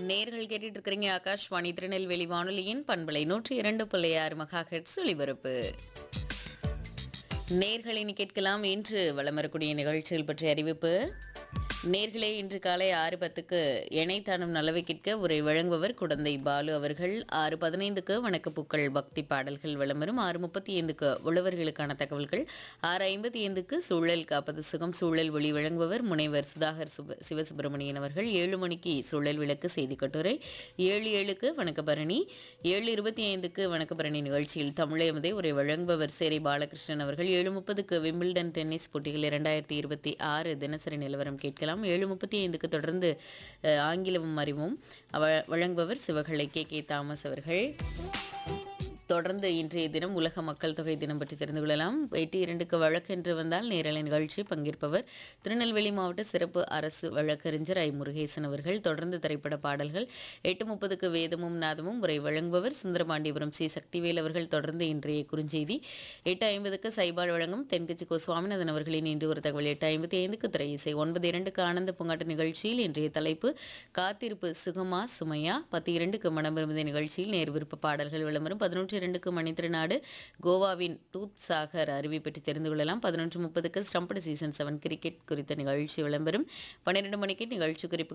நேர்கள் கேட்டுட்டு இருக்கிறீங்க ஆகாஷ்வாணி திருநெல்வேலி வானொலியின் பண்பலை நூற்றி இரண்டு புள்ளி ஆறு மகா ஹெட்ஸ் ஒலிபரப்பு நேர்களினி கேட்கலாம் இன்று வலம் வரக்கூடிய நிகழ்ச்சிகள் பற்றிய அறிவிப்பு நேர்களே இன்று காலை ஆறு பத்துக்கு இணைத்தானும் நலவை கேட்க உரை வழங்குபவர் குடந்தை பாலு அவர்கள் ஆறு பதினைந்துக்கு வணக்கப்பூக்கள் பக்தி பாடல்கள் விளம்பரம் ஆறு முப்பத்தி ஐந்துக்கு உழவர்களுக்கான தகவல்கள் ஆறு ஐம்பத்தி ஐந்துக்கு சூழல் காப்பது சுகம் சூழல் ஒளி வழங்குபவர் முனைவர் சுதாகர் சுப சிவசுப்பிரமணியன் அவர்கள் ஏழு மணிக்கு சூழல் விளக்கு செய்தி கட்டுரை ஏழு ஏழுக்கு வணக்கபரணி ஏழு இருபத்தி ஐந்துக்கு வணக்கபரணி நிகழ்ச்சியில் தமிழயமதே உரை வழங்குபவர் சேரை பாலகிருஷ்ணன் அவர்கள் ஏழு முப்பதுக்கு விம்பிள்டன் டென்னிஸ் போட்டிகள் இரண்டாயிரத்தி இருபத்தி ஆறு தினசரி நிலவரம் கேட்கலாம் ஏழு முப்பத்தி ஐந்துக்கு தொடர்ந்து அஹ், ஆங்கிலமும் அறிவும் அவ- வழங்குபவர் சிவகலை கே கே தாமஸ் அவர்கள் தொடர்ந்து இன்றைய தினம் உலக மக்கள் தொகை தினம் பற்றி தெரிந்து கொள்ளலாம் எட்டு இரண்டுக்கு வழக்கென்று வந்தால் நேரலை நிகழ்ச்சி பங்கேற்பவர் திருநெல்வேலி மாவட்ட சிறப்பு அரசு வழக்கறிஞர் ஐ முருகேசன் அவர்கள் தொடர்ந்து திரைப்பட பாடல்கள் எட்டு முப்பதுக்கு வேதமும் நாதமும் உரை வழங்குபவர் சுந்தரபாண்டியபுரம் சி சக்திவேல் அவர்கள் தொடர்ந்து இன்றைய குறுஞ்செய்தி எட்டு ஐம்பதுக்கு சைபால் வழங்கும் தென்கட்சி கோ சுவாமிநாதன் அவர்களின் இன்று ஒரு தகவல் எட்டு ஐம்பத்தி ஐந்துக்கு திரை இசை ஒன்பது இரண்டுக்கு ஆனந்த பூங்காட்டு நிகழ்ச்சியில் இன்றைய தலைப்பு காத்திருப்பு சுகமா சுமையா பத்து இரண்டுக்கு மனமிருந்த நிகழ்ச்சியில் நேர் விருப்ப பாடல்கள் விளம்பரம் பதினொன்று இரண்டுக்கு மணித்திருநாடு கோவாவின் தூத் சாகர் அருவி பற்றி தெரிந்து கொள்ளலாம் பதினொன்று முப்பதுக்கு ஸ்டம்படு சீசன் செவன் கிரிக்கெட் குறித்த நிகழ்ச்சி விளம்பரம் பன்னிரெண்டு மணிக்கு நிகழ்ச்சி குறிப்பு